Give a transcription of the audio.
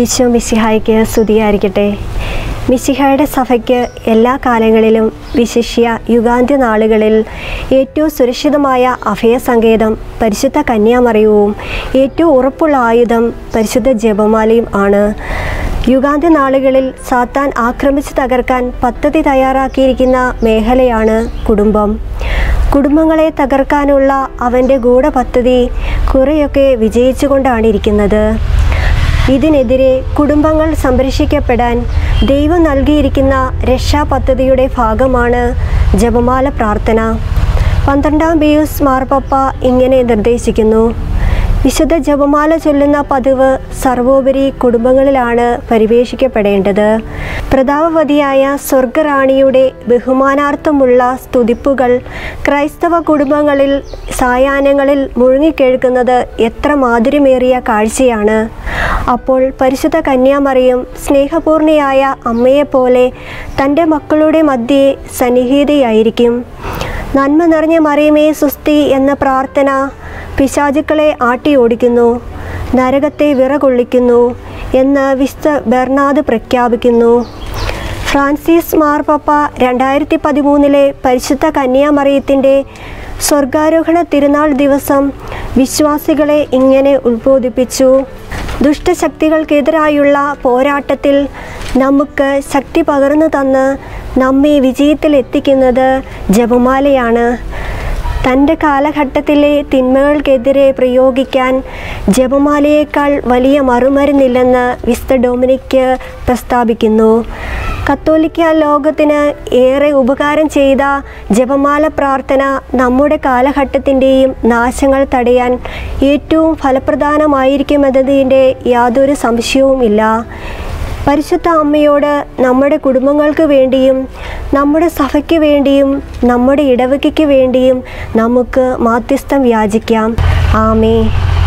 ഈശോ മിശിഹായ്ക്ക് സ്തുതിയായിരിക്കട്ടെ മിശിഹായുടെ സഭയ്ക്ക് എല്ലാ കാലങ്ങളിലും വിശിഷ്യ യുഗാന്ത്യ നാളുകളിൽ ഏറ്റവും സുരക്ഷിതമായ അഭയസങ്കേതം പരിശുദ്ധ കന്യാമറിയവും ഏറ്റവും ഉറപ്പുള്ള ആയുധം പരിശുദ്ധ ജപമാലയും ആണ് യുഗാന്ത്യ നാളുകളിൽ സാത്താൻ ആക്രമിച്ച് തകർക്കാൻ പദ്ധതി തയ്യാറാക്കിയിരിക്കുന്ന മേഖലയാണ് കുടുംബം കുടുംബങ്ങളെ തകർക്കാനുള്ള അവൻ്റെ ഗൂഢപദ്ധതി കുറേയൊക്കെ വിജയിച്ചുകൊണ്ടാണ് ഇരിക്കുന്നത് ഇതിനെതിരെ കുടുംബങ്ങൾ സംരക്ഷിക്കപ്പെടാൻ ദൈവം നൽകിയിരിക്കുന്ന രക്ഷാപദ്ധതിയുടെ ഭാഗമാണ് ജപമാല പ്രാർത്ഥന പന്ത്രണ്ടാം ബിയൂസ് മാർപ്പപ്പ ഇങ്ങനെ നിർദ്ദേശിക്കുന്നു വിശുദ്ധ ജപമാല ചൊല്ലുന്ന പതിവ് സർവോപരി കുടുംബങ്ങളിലാണ് പരിവേഷിക്കപ്പെടേണ്ടത് പ്രതാപവതിയായ സ്വർഗറാണിയുടെ ബഹുമാനാർത്ഥമുള്ള സ്തുതിപ്പുകൾ ക്രൈസ്തവ കുടുംബങ്ങളിൽ സായാഹ്നങ്ങളിൽ മുഴുങ്ങിക്കേൾക്കുന്നത് എത്ര മാധുര്യമേറിയ കാഴ്ചയാണ് അപ്പോൾ പരിശുദ്ധ കന്യാമറിയും സ്നേഹപൂർണിയായ അമ്മയെപ്പോലെ തൻ്റെ മക്കളുടെ മധ്യേ സന്നിഹിതയായിരിക്കും നന്മ നിറഞ്ഞ മറിയമേ സുസ്തി എന്ന പ്രാർത്ഥന പിശാചുക്കളെ ആട്ടിയോടിക്കുന്നു നരകത്തെ വിറകൊള്ളിക്കുന്നു എന്ന് വിശുദ്ധ ബെർണാദ് പ്രഖ്യാപിക്കുന്നു ഫ്രാൻസിസ് മാർപ്പപ്പ രണ്ടായിരത്തി പതിമൂന്നിലെ പരിശുദ്ധ കന്യാമറിയത്തിൻ്റെ സ്വർഗാരോഹണ തിരുനാൾ ദിവസം വിശ്വാസികളെ ഇങ്ങനെ ഉത്ബോധിപ്പിച്ചു ദുഷ്ടശക്തികൾക്കെതിരായുള്ള പോരാട്ടത്തിൽ നമുക്ക് ശക്തി പകർന്നു തന്ന് നമ്മെ വിജയത്തിൽ എത്തിക്കുന്നത് ജപമാലയാണ് തൻ്റെ കാലഘട്ടത്തിലെ തിന്മകൾക്കെതിരെ പ്രയോഗിക്കാൻ ജപമാലയേക്കാൾ വലിയ മറുമരുന്നില്ലെന്ന് വിസ്ത ഡൊമിനിക്ക് പ്രസ്താവിക്കുന്നു കത്തോലിക്ക ലോകത്തിന് ഏറെ ഉപകാരം ചെയ്ത ജപമാല പ്രാർത്ഥന നമ്മുടെ കാലഘട്ടത്തിൻ്റെയും നാശങ്ങൾ തടയാൻ ഏറ്റവും ഫലപ്രദമായിരിക്കുമെന്നതിൻ്റെ യാതൊരു സംശയവുമില്ല പരിശുദ്ധ അമ്മയോട് നമ്മുടെ കുടുംബങ്ങൾക്ക് വേണ്ടിയും നമ്മുടെ സഭയ്ക്ക് വേണ്ടിയും നമ്മുടെ ഇടവകയ്ക്ക് വേണ്ടിയും നമുക്ക് മാധ്യസ്ഥം യാചിക്കാം ആമേ